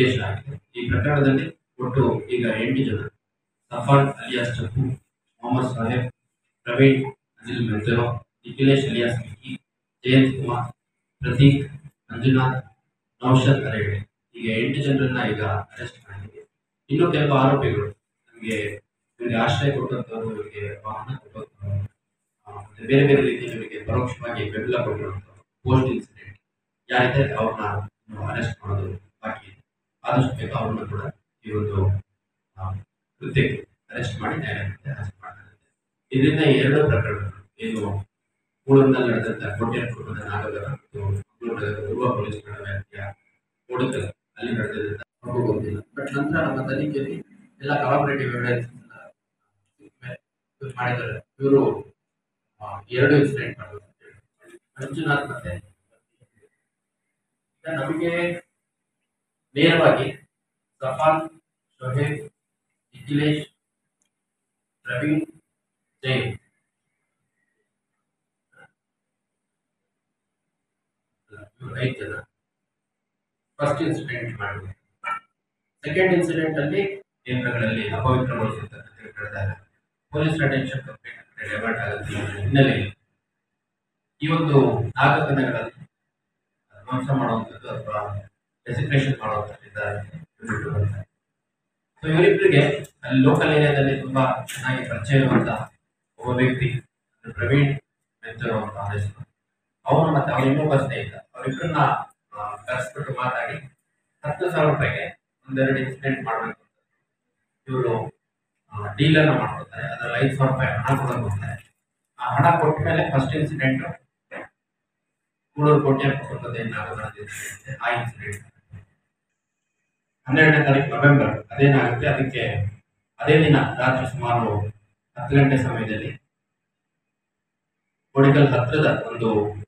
ಉದ್ದೇಶ ಆಗಿದೆ ಈ ಪ್ರಕರಣದಲ್ಲಿ ಒಟ್ಟು ಈಗ ಎಂಟು ಜನ ಸಫಾನ್ ಅಲಿಯಾಸ್ ಚಪ್ಪು ಮೊಹಮ್ಮದ್ ಸಾಹೇಬ್ ಪ್ರವೀಣ್ ಅನಿಲ್ ಮೆಂತರೋ ನಿಖಿಲೇಶ್ ಅಲಿಯಾಸ್ ಮಿಕ್ಕಿ ಜಯಂತ್ ಕುಮಾರ್ ಪ್ರತೀಕ್ ಮಂಜುನಾಥ್ ನೌಷದ್ ಅರೇಡೆ ಈಗ ಎಂಟು ಜನರನ್ನ ಈಗ ಅರೆಸ್ಟ್ ಮಾಡಿದೆ ಇನ್ನು ಕೆಲವು ಆರೋಪಿಗಳು ನಮಗೆ ಇವರಿಗೆ ಆಶ್ರಯ ಕೊಟ್ಟಂತವರು ಇವರಿಗೆ ವಾಹನ ಕೊಟ್ಟಂತವರು ಆ, ಮತ್ತೆ ಬೇರೆ ಬೇರೆ ರೀತಿ ಇವರಿಗೆ ಪರೋಕ್ಷವಾಗಿ ಬೆಂಬಲ ಕೊಟ್ಟಿರುವಂತವರು ಪೋಸ್ಟ್ ಇನ್ಸಿಡೆಂಟ್ ಯಾರಿದೆ ಅವ್ರನ್ನ ಅರೆಸ್ಟ್ ಮಾಡೋದು ಬಾಕಿ ಇದೆ ಆದಷ್ಟು ಬೇಗ ಅವ್ರನ್ನ ಕೂಡ ಈ ಒಂದು ಆ, ಕೃತ್ಯಕ್ಕೆ ಅರೆಸ್ಟ್ ಮಾಡಿ ನ್ಯಾಯಾಲಯಕ್ಕೆ ಹಾಜರು ಮಾಡಲಾಗುತ್ತೆ ಇದರಿಂದ ಈ ಎರಡು ಪ್ರಕರಣಗಳು ಏನು ಮೂಳೂರಿನಲ್ಲಿ ನಡೆದಂತ ಕೋಟ್ಯಾನ್ ಕುಟುಂಬದ ನಾಗರ ಮತ್ತು ಮಂಗಳೂರು ನಗರದ ಉರ್ವ ಪೊಲೀಸ್ ಠಾಣಾ ವ್ಯಾಪ್ತಿಯ ಕೋಡಕಲ್ ಅಲ್ಲಿ ನಡೆದಿದ್ದ ನಮಗೂ ಗೊತ್ತಿಲ್ಲ ಬಟ್ ನಂತರ ನಮ್ಮ ತನಿಖೆಯಲ್ಲಿ ಎಲ್ಲ ಕಲಾಪರೇಟಿವ್ ಎವಿಡೆನ್ಸ್ ಮಾಡಿದ್ದಾರೆ ಇವರು ಎರಡು ಇನ್ಸಿಡೆಂಟ್ ಮಾಡಿದ್ರು ಮಂಜುನಾಥ್ ಮತ್ತೆ ಈಗ ನಮಗೆ ನೇರವಾಗಿ ಸಫಾನ್ ಶೋಹೇಬ್ ನಿಖಿಲೇಶ್ ಪ್ರವೀಣ್ ಜೈನ್ ಇವ್ರು ಐದು ಜನ ಫಸ್ಟ್ ಇನ್ಸಿಡೆಂಟ್ ಮಾಡಿದ್ರು ಸೆಕೆಂಡ್ ಇನ್ಸಿಡೆಂಟ್ ಅಲ್ಲಿ ಕೇಂದ್ರಗಳಲ್ಲಿ ಅಪವಿತ್ರಗೊಳಿಸಿರ್ತಕ್ಕಂಥ ನಡೆದಾಗ ಪೊಲೀಸ್ ಅಟೆನ್ಷನ್ ಕಂಪ್ಲೇಂಟ್ ಡೈವರ್ಟ್ ಆಗುತ್ತೆ ಈ ಹಿನ್ನೆಲೆಯಲ್ಲಿ ಈ ಒಂದು ನಾಲ್ಕು ದಿನಗಳಲ್ಲಿ ಧ್ವಂಸ ಮಾಡುವಂಥದ್ದು ಅಥವಾ ಡೆಸಿಗ್ನೇಷನ್ ಮಾಡುವಂಥದ್ದು ಇದ್ದಾರೆ ಸೊ ಇವರಿಬ್ಬರಿಗೆ ಅಲ್ಲಿ ಲೋಕಲ್ ಏರಿಯಾದಲ್ಲಿ ತುಂಬಾ ಚೆನ್ನಾಗಿ ಪರಿಚಯ ಇರುವಂತ ಒಬ್ಬ ವ್ಯಕ್ತಿ ಅಂದ್ರೆ ಪ್ರವೀಣ್ ಮೆಂತೂರ್ ಅಂತ ಅವನ ಹೆಸರು ಅವನು ಮತ್ತೆ ಅವನ ಇನ್ನೊಬ್ಬ ಸ್ನೇಹಿತ ಅವರಿಬ್ಬರನ್ನ ಕರೆಸ್ಬಿಟ್ಟು ಮಾತಾಡಿ ಹತ್ತು ಸಾವಿರ ರೂಪಾಯಿಗೆ ಒಂದೆರಡು ಇನ್ಸಿಡೆಂಟ್ ಮಾಡಬೇಕು ಇವರು ಡೀಲರ್ನ ಮಾಡ್ಕೊತಾರೆ ಅದರಲ್ಲಿ ಐದು ಸಾವಿರ ರೂಪಾಯಿ ಹಣ ಕೊಡೋದು ಹೋಗ್ತಾರೆ ಆ ಹಣ ಕೊಟ್ಟ ಮೇಲೆ ಫಸ್ಟ್ ಇನ್ಸಿಡೆಂಟ್ ಕೂಡೂರು ಕೋಟೆ ಕುಟುಂಬದ ನಾಲ್ಕು ನಡೆದಿದೆ ಆ ಇನ್ಸಿಡೆಂಟ್ ಹನ್ನೆರಡನೇ ತಾರೀಕು ನವೆಂಬರ್ ಅದೇನಾಗುತ್ತೆ ಅದಕ್ಕೆ ಅದೇ ದಿನ ರಾತ್ರಿ ಸುಮಾರು ಹತ್ತು ಗಂಟೆ ಸಮಯದಲ್ಲಿ ಕೋಡಿಕಲ್ ಹತ್ತಿರದ ಒಂದು